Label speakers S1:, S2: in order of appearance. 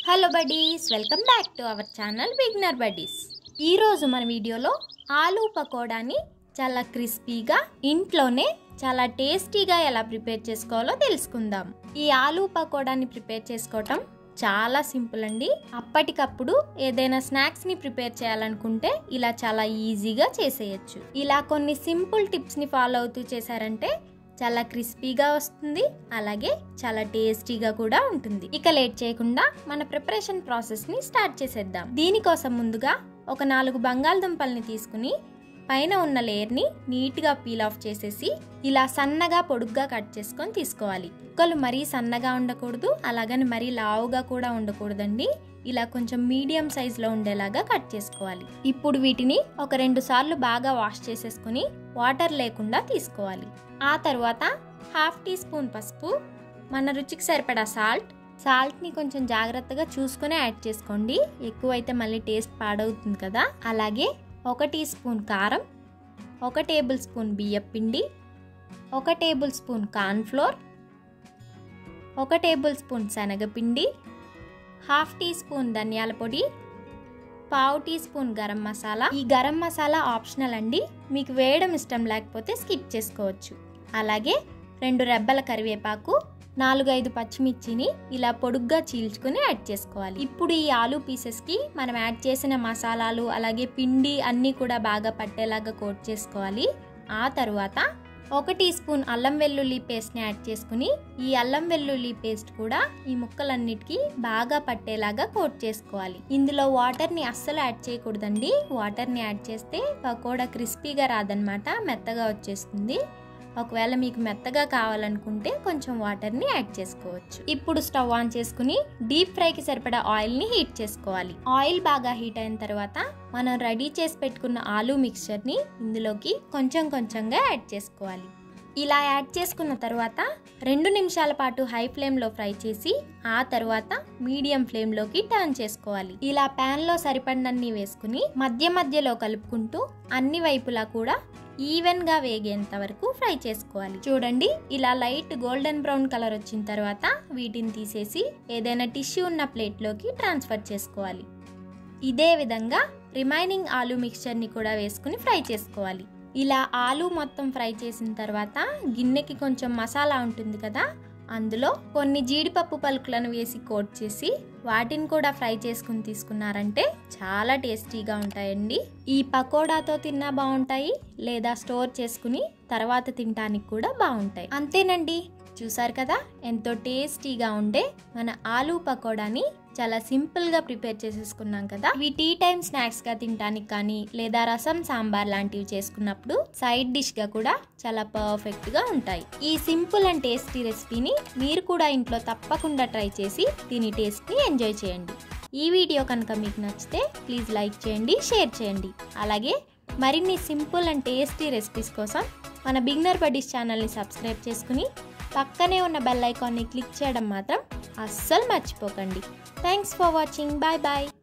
S1: hello buddies welcome back to our channel beginner buddies ఈరోజు మన వీడియోలో ఆలూ పకోడాని చాలా క్రిస్పీగా ఇంట్లోనే చాలా టేస్టీగా ఎలా ప్రిపేర్ చేసుకోవాలో తెలుసుకుందాం ఈ ఆలూ పకోడాని ప్రిపేర్ చేసుకోవటం చాలా సింపుల్ అండి అప్పటికప్పుడు ఏదైనా స్నాక్స్ని ప్రిపేర్ చేయాలనుకుంటే ఇలా చాలా ఈజీగా చేసేయచ్చు ఇలా కొన్ని సింపుల్ టిప్స్ని ఫాలో అవుతూ చేశారంటే చాలా క్రిస్పీగా వస్తుంది అలాగే చాలా టేస్టీగా కూడా ఉంటుంది ఇక లేట్ చేయకుండా మన ప్రిపరేషన్ ప్రాసెస్ ని స్టార్ట్ చేసేద్దాం దీనికోసం ముందుగా ఒక నాలుగు బంగాళదుంపల్ని తీసుకుని పైన ఉన్న లేయర్ ని నీట్ గా పీల్ ఆఫ్ చేసేసి ఇలా సన్నగా పొడుగ్గా కట్ చేసుకొని తీసుకోవాలి ముక్కలు మరీ సన్నగా ఉండకూడదు అలాగని మరీ లావుగా కూడా ఉండకూడదండి ఇలా కొంచెం మీడియం సైజులో ఉండేలాగా కట్ చేసుకోవాలి ఇప్పుడు వీటిని ఒక రెండు సార్లు బాగా వాష్ చేసేసుకుని వాటర్ లేకుండా తీసుకోవాలి ఆ తర్వాత హాఫ్ టీ స్పూన్ పసుపు మన రుచికి సరిపడా సాల్ట్ సాల్ట్ని కొంచెం జాగ్రత్తగా చూసుకునే యాడ్ చేసుకోండి ఎక్కువైతే మళ్ళీ టేస్ట్ పాడవుతుంది కదా అలాగే ఒక టీ స్పూన్ కారం ఒక టేబుల్ స్పూన్ బియ్యం పిండి ఒక టేబుల్ స్పూన్ కార్న్ఫ్లోర్ ఒక టేబుల్ స్పూన్ శనగపిండి హాఫ్ టీ స్పూన్ ధనియాల పొడి పావు టీ స్పూన్ గరం మసాలా ఈ గరం మసాలా ఆప్షనల్ అండి మీకు వేయడం ఇష్టం లేకపోతే స్కిప్ చేసుకోవచ్చు అలాగే రెండు రెబ్బల కరివేపాకు నాలుగైదు పచ్చిమిర్చిని ఇలా పొడుగ్గా చీల్చుకుని యాడ్ చేసుకోవాలి ఇప్పుడు ఈ ఆలూ పీసెస్కి మనం యాడ్ చేసిన మసాలాలు అలాగే పిండి అన్నీ కూడా బాగా పట్టేలాగా కోట్ చేసుకోవాలి ఆ తర్వాత ఒక టీ స్పూన్ అల్లం వెల్లుల్లి పేస్ట్ని యాడ్ చేసుకుని ఈ అల్లం వెల్లుల్లి పేస్ట్ కూడా ఈ ముక్కలన్నిటికీ బాగా పట్టేలాగా కోట్ చేసుకోవాలి ఇందులో వాటర్ని అస్సలు యాడ్ చేయకూడదండి వాటర్ని యాడ్ చేస్తే పకోడా క్రిస్పీగా రాదనమాట మెత్తగా వచ్చేస్తుంది ఒకవేళ మీకు మెత్తగా కావాలనుకుంటే కొంచెం వాటర్ని యాడ్ చేసుకోవచ్చు ఇప్పుడు స్టవ్ ఆన్ చేసుకుని డీప్ ఫ్రైకి సరిపడా ఆయిల్ని హీట్ చేసుకోవాలి ఆయిల్ బాగా హీట్ అయిన తర్వాత మనం రెడీ చేసి పెట్టుకున్న ఆలూ మిక్చర్ని ఇందులోకి కొంచెం కొంచెంగా యాడ్ చేసుకోవాలి ఇలా యాడ్ చేసుకున్న తర్వాత రెండు నిమిషాల పాటు హై ఫ్లేమ్లో ఫ్రై చేసి ఆ తర్వాత మీడియం ఫ్లేమ్లోకి టర్న్ చేసుకోవాలి ఇలా ప్యాన్లో సరిపడినన్ని వేసుకుని మధ్య మధ్యలో కలుపుకుంటూ అన్ని వైపులా కూడా ఈవెన్గా వేగేంత వరకు ఫ్రై చేసుకోవాలి చూడండి ఇలా లైట్ గోల్డెన్ బ్రౌన్ కలర్ వచ్చిన తర్వాత వీటిని తీసేసి ఏదైనా టిష్యూ ఉన్న ప్లేట్లోకి ట్రాన్స్ఫర్ చేసుకోవాలి ఇదే విధంగా రిమైనింగ్ ఆలూ మిక్చర్ని కూడా వేసుకుని ఫ్రై చేసుకోవాలి ఇలా ఆలు మొత్తం ఫ్రై చేసిన తర్వాత గిన్నెకి కొంచెం మసాలా ఉంటుంది కదా అందులో కొన్ని జీడిపప్పు పలుకులను వేసి కోట్ చేసి వాటిని కూడా ఫ్రై చేసుకుని తీసుకున్నారంటే చాలా టేస్టీగా ఉంటాయండి ఈ పకోడాతో తిన్నా బాగుంటాయి లేదా స్టోర్ చేసుకుని తర్వాత తినడానికి కూడా బాగుంటాయి అంతేనండి చూసారు కదా ఎంతో టేస్టీగా ఉండే మన ఆలూ పకోడాని చాలా సింపుల్గా ప్రిపేర్ చేసేసుకున్నాం కదా ఇవి టీ టైం స్నాక్స్గా తినడానికి కానీ లేదా రసం సాంబార్ లాంటివి చేసుకున్నప్పుడు సైడ్ డిష్గా కూడా చాలా పర్ఫెక్ట్గా ఉంటాయి ఈ సింపుల్ అండ్ టేస్టీ రెసిపీని మీరు కూడా ఇంట్లో తప్పకుండా ట్రై చేసి దీని టేస్ట్ని ఎంజాయ్ చేయండి ఈ వీడియో కనుక మీకు నచ్చితే ప్లీజ్ లైక్ చేయండి షేర్ చేయండి అలాగే మరిన్ని సింపుల్ అండ్ టేస్టీ రెసిపీస్ కోసం మన బిగ్నర్ బడీస్ ఛానల్ని సబ్స్క్రైబ్ చేసుకుని పక్కనే ఉన్న బెల్ ఐకాన్ని క్లిక్ చేయడం మాత్రం అస్సలు మర్చిపోకండి thanks for watching bye bye